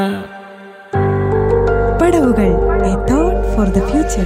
പടവുകൾ a thought for the future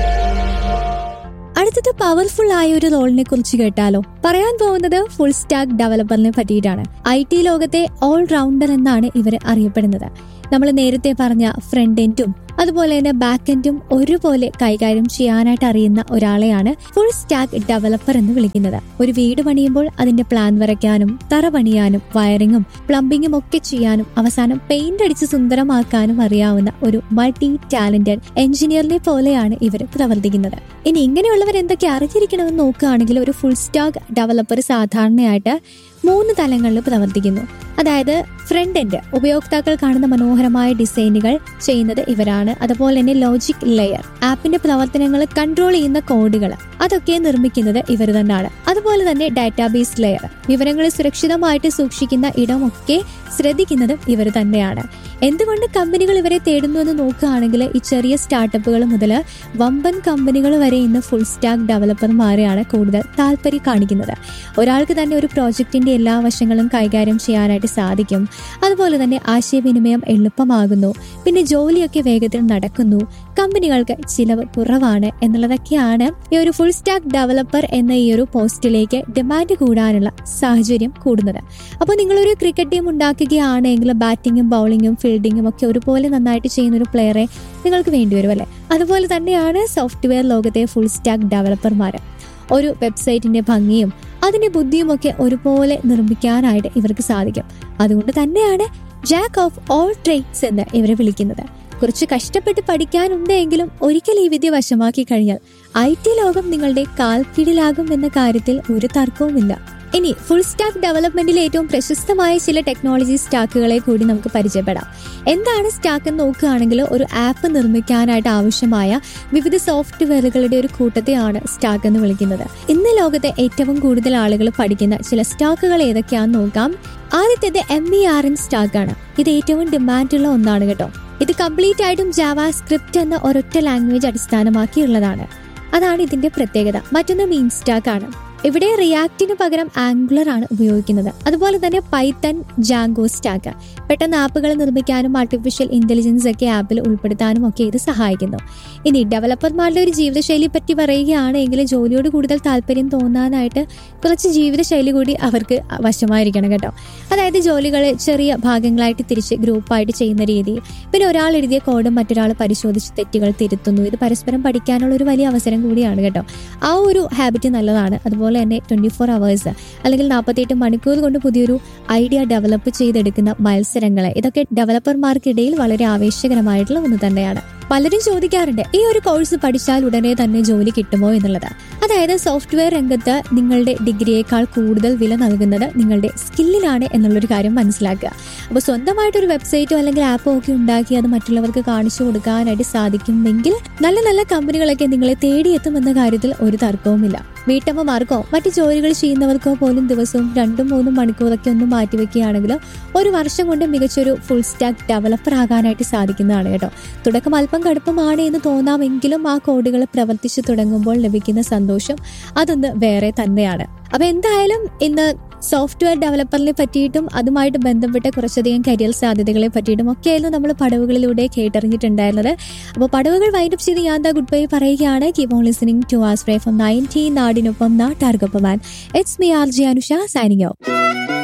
അടുത്തത് powerful ആയ ഒരു റോളിനെ കുറിച്ച് കേട്ടാലോ പറയാൻ പോകുന്നത് ഫുൾ സ്റ്റാക്ക് ഡെവലപ്പറിനെ പറ്റിയിട്ടാണ് ഐ ടി ലോകത്തെ ഓൾ റൗണ്ടർ എന്നാണ് ഇവർ അറിയപ്പെടുന്നത് നമ്മൾ നേരത്തെ പറഞ്ഞ ഫ്രണ്ട് എൻഡും അതുപോലെ തന്നെ ബാക്ക് എൻഡും ഒരുപോലെ കൈകാര്യം ചെയ്യാനായിട്ട് അറിയുന്ന ഒരാളെയാണ് ഫുൾ സ്റ്റാക്ക് ഡെവലപ്പർ എന്ന് വിളിക്കുന്നത് ഒരു വീട് പണിയുമ്പോൾ അതിന്റെ പ്ലാൻ വരയ്ക്കാനും തറ പണിയാനും വയറിങ്ങും പ്ലംബിങ്ങും ഒക്കെ ചെയ്യാനും അവസാനം പെയിന്റ് അടിച്ച് സുന്ദരമാക്കാനും അറിയാവുന്ന ഒരു മൾട്ടി ടാലന്റഡ് എഞ്ചിനീയറിനെ പോലെയാണ് ഇവർ പ്രവർത്തിക്കുന്നത് ഇനി ഇങ്ങനെയുള്ളവർ എന്തൊക്കെ അറിഞ്ഞിരിക്കണമെന്ന് നോക്കുകയാണെങ്കിൽ ഒരു ഫുൾ സ്റ്റാക്ക് ഡെവലപ്പർ സാധാരണയായിട്ട് മൂന്ന് തലങ്ങളിൽ പ്രവർത്തിക്കുന്നു അതായത് ഫ്രണ്ട് എൻഡ് ഉപയോക്താക്കൾ കാണുന്ന മനോഹരമായ ഡിസൈനുകൾ ചെയ്യുന്നത് ഇവരാണ് അതുപോലെ തന്നെ ലോജിക് ലെയർ ആപ്പിന്റെ പ്രവർത്തനങ്ങൾ കൺട്രോൾ ചെയ്യുന്ന കോഡുകൾ അതൊക്കെ നിർമ്മിക്കുന്നത് ഇവർ തന്നെയാണ് അതുപോലെ തന്നെ ഡാറ്റാബേസ് ലെയർ വിവരങ്ങൾ സുരക്ഷിതമായിട്ട് സൂക്ഷിക്കുന്ന ഇടമൊക്കെ ശ്രദ്ധിക്കുന്നതും ഇവർ തന്നെയാണ് എന്തുകൊണ്ട് കമ്പനികൾ ഇവരെ തേടുന്നു എന്ന് നോക്കുകയാണെങ്കിൽ ഈ ചെറിയ സ്റ്റാർട്ടപ്പുകൾ മുതൽ വമ്പൻ കമ്പനികൾ വരെ ഇന്ന് ഫുൾ സ്റ്റാക്ക് ഡെവലപ്പർമാരെയാണ് കൂടുതൽ താല്പര്യം കാണിക്കുന്നത് ഒരാൾക്ക് തന്നെ ഒരു പ്രോജക്റ്റിന്റെ എല്ലാ വശങ്ങളും കൈകാര്യം ചെയ്യാനായിട്ട് സാധിക്കും അതുപോലെ തന്നെ ആശയവിനിമയം എളുപ്പമാകുന്നു പിന്നെ ജോലിയൊക്കെ വേഗത്തിൽ നടക്കുന്നു കമ്പനികൾക്ക് ചിലവ് കുറവാണ് എന്നുള്ളതൊക്കെയാണ് ഈ ഒരു ഫുൾ സ്റ്റാക്ക് ഡെവലപ്പർ എന്ന ഈ ഒരു പോസ്റ്റിലേക്ക് ഡിമാൻഡ് കൂടാനുള്ള സാഹചര്യം കൂടുന്നത് അപ്പോൾ നിങ്ങളൊരു ക്രിക്കറ്റ് ടീം ഉണ്ടാക്കുകയാണെങ്കിൽ ബാറ്റിങ്ങും ബൗളിങ്ങും ഫീൽഡിങ്ങും ഒക്കെ ഒരുപോലെ നന്നായിട്ട് ചെയ്യുന്ന ഒരു പ്ലെയറെ നിങ്ങൾക്ക് വേണ്ടി വരും അല്ലേ അതുപോലെ തന്നെയാണ് സോഫ്റ്റ്വെയർ ലോകത്തെ ഫുൾ സ്റ്റാക്ക് ഡെവലപ്പർമാർ ഒരു വെബ്സൈറ്റിന്റെ ഭംഗിയും അതിന്റെ ബുദ്ധിയും ഒക്കെ ഒരുപോലെ നിർമ്മിക്കാനായിട്ട് ഇവർക്ക് സാധിക്കും അതുകൊണ്ട് തന്നെയാണ് ജാക്ക് ഓഫ് ഓൾ ട്രേഡ്സ് എന്ന് ഇവരെ വിളിക്കുന്നത് കുറച്ച് കഷ്ടപ്പെട്ട് പഠിക്കാനുണ്ടെങ്കിലും ഒരിക്കൽ ഈ വിദ്യ വശമാക്കി കഴിഞ്ഞാൽ ഐ ടി ലോകം നിങ്ങളുടെ കാൽക്കീഴിലാകും എന്ന കാര്യത്തിൽ ഒരു തർക്കവുമില്ല ഇനി ഫുൾ സ്റ്റാക്ക് ഡെവലപ്മെന്റിൽ ഏറ്റവും പ്രശസ്തമായ ചില ടെക്നോളജി സ്റ്റാക്കുകളെ കൂടി നമുക്ക് പരിചയപ്പെടാം എന്താണ് സ്റ്റാക്ക് എന്ന് നോക്കുകയാണെങ്കിൽ ഒരു ആപ്പ് നിർമ്മിക്കാനായിട്ട് ആവശ്യമായ വിവിധ സോഫ്റ്റ്വെയറുകളുടെ ഒരു കൂട്ടത്തെയാണ് സ്റ്റാക്ക് എന്ന് വിളിക്കുന്നത് ഇന്ന് ലോകത്തെ ഏറ്റവും കൂടുതൽ ആളുകൾ പഠിക്കുന്ന ചില സ്റ്റാക്കുകൾ ഏതൊക്കെയാണെന്ന് നോക്കാം ആദ്യത്തേത് M E R N stack ആണ് ഇത് ഏറ്റവും ഡിമാൻഡുള്ള ഒന്നാണ് കേട്ടോ ഇത് കംപ്ലീറ്റ് ആയിട്ടും ജാവ സ്ക്രിപ്റ്റ് എന്ന ഒരൊറ്റ ലാംഗ്വേജ് അടിസ്ഥാനമാക്കിയുള്ളതാണ് അതാണ് ഇതിന്റെ പ്രത്യേകത മറ്റൊന്ന് മീൻ സ്റ്റാക്ക് ആണ് ഇവിടെ റിയാക്റ്റിന് പകരം ആംഗുലർ ആണ് ഉപയോഗിക്കുന്നത് അതുപോലെ തന്നെ പൈത്തൺ ജാങ്കോ സ്റ്റാക്ക് പെട്ടെന്ന് ആപ്പുകൾ നിർമ്മിക്കാനും ആർട്ടിഫിഷ്യൽ ഇന്റലിജൻസ് ഒക്കെ ആപ്പിൽ ഉൾപ്പെടുത്താനും ഒക്കെ ഇത് സഹായിക്കുന്നു ഇനി ഡെവലപ്പർമാരുടെ ഒരു ജീവിതശൈലി പറ്റി പറയുകയാണെങ്കിൽ ജോലിയോട് കൂടുതൽ താല്പര്യം തോന്നാനായിട്ട് കുറച്ച് ജീവിതശൈലി കൂടി അവർക്ക് വശമായിരിക്കണം കേട്ടോ അതായത് ജോലികൾ ചെറിയ ഭാഗങ്ങളായിട്ട് തിരിച്ച് ഗ്രൂപ്പായിട്ട് ചെയ്യുന്ന രീതി പിന്നെ ഒരാൾ എഴുതിയ കോഡും മറ്റൊരാൾ പരിശോധിച്ച് തെറ്റുകൾ തിരുത്തുന്നു ഇത് പരസ്പരം പഠിക്കാനുള്ള ഒരു വലിയ അവസരം കൂടിയാണ് കേട്ടോ ആ ഒരു ഹാബിറ്റ് നല്ലതാണ് അതുപോലെ തന്നെ ട്വന്റി ഫോർ അവേഴ്സ് അല്ലെങ്കിൽ നാൽപ്പത്തിയെട്ട് മണിക്കൂർ കൊണ്ട് പുതിയൊരു ഐഡിയ ഡെവലപ്പ് ചെയ്തെടുക്കുന്ന മത്സരങ്ങൾ ഇതൊക്കെ ഡെവലപ്പർമാർക്കിടയിൽ വളരെ ആവേശകരമായിട്ടുള്ള ഒന്ന് തന്നെയാണ് പലരും ചോദിക്കാറുണ്ട് ഈ ഒരു കോഴ്സ് പഠിച്ചാൽ ഉടനെ തന്നെ ജോലി കിട്ടുമോ എന്നുള്ളത് അതായത് സോഫ്റ്റ്വെയർ രംഗത്ത് നിങ്ങളുടെ ഡിഗ്രിയേക്കാൾ കൂടുതൽ വില നൽകുന്നത് നിങ്ങളുടെ സ്കില്ലിലാണ് എന്നുള്ളൊരു കാര്യം മനസ്സിലാക്കുക അപ്പോൾ സ്വന്തമായിട്ടൊരു വെബ്സൈറ്റോ അല്ലെങ്കിൽ ആപ്പോ ഒക്കെ ഉണ്ടാക്കി അത് മറ്റുള്ളവർക്ക് കാണിച്ചു കൊടുക്കാനായിട്ട് സാധിക്കുമെങ്കിൽ നല്ല നല്ല കമ്പനികളൊക്കെ നിങ്ങളെ തേടിയെത്തുമെന്ന കാര്യത്തിൽ ഒരു തർക്കവുമില്ല വീട്ടമ്മമാർക്കോ മറ്റു ജോലികൾ ചെയ്യുന്നവർക്കോ പോലും ദിവസവും രണ്ടും മൂന്നും മണിക്കൂറൊക്കെ ഒന്ന് മാറ്റിവെക്കുകയാണെങ്കിൽ ഒരു വർഷം കൊണ്ട് മികച്ചൊരു ഫുൾ സ്റ്റാക്ക് ഡെവലപ്പർ ആകാനായിട്ട് സാധിക്കുന്നതാണ് കേട്ടോ തുടക്കം അല്പം കടുപ്പമാണ് എന്ന് തോന്നാമെങ്കിലും ആ കോഡുകൾ പ്രവർത്തിച്ചു തുടങ്ങുമ്പോൾ ലഭിക്കുന്ന സന്തോഷം അതൊന്ന് വേറെ തന്നെയാണ് അപ്പൊ എന്തായാലും ഇന്ന് സോഫ്റ്റ്വെയർ ഡെവലപ്പറിനെ പറ്റിയിട്ടും അതുമായിട്ട് ബന്ധപ്പെട്ട കുറച്ചധികം കരിയർ സാധ്യതകളെ പറ്റിയിട്ടും ഒക്കെയായിരുന്നു നമ്മൾ പടവുകളിലൂടെ കേട്ടറിഞ്ഞിട്ടുണ്ടായിരുന്നത് അപ്പോൾ പടവുകൾ വൈൻഡപ്പ് ചെയ്ത് ഞാൻ ദ ഗുഡ് ബൈ പറയുകയാണ് keep on listening to us ഫ്രേ ഫ്രം നയൻറ്റീൻ നാടിനൊപ്പം നാട്ടാർക്കൊപ്പം it's me R J Anusha signing out